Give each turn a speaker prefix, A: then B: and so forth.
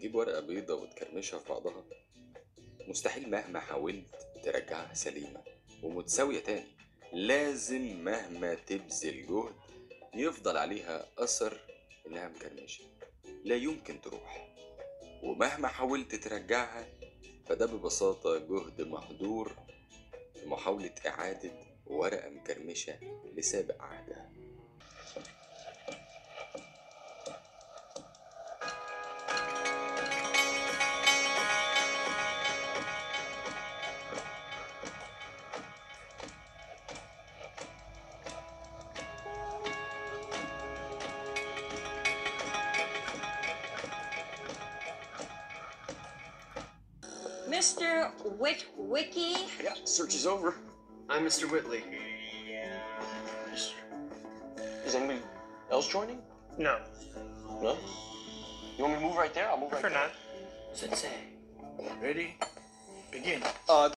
A: تجيب ورقة بيضة وتكرمشها في بعضها مستحيل مهما حاولت ترجعها سليمة ومتساوية تاني لازم مهما تبذل جهد يفضل عليها أثر إنها مكرمشة لا يمكن تروح ومهما حاولت ترجعها فده ببساطة جهد مهدور في محاولة إعادة ورقة مكرمشة لسابق عهدها
B: Mr. Witwicky?
C: Yeah, search is over.
D: I'm Mr. Whitley.
C: Is anybody else joining?
E: No,
C: No? You want me to move right there? I'll move right
E: for
C: there.
E: not.
D: Sensei.
F: Ready? Begin.
C: Uh,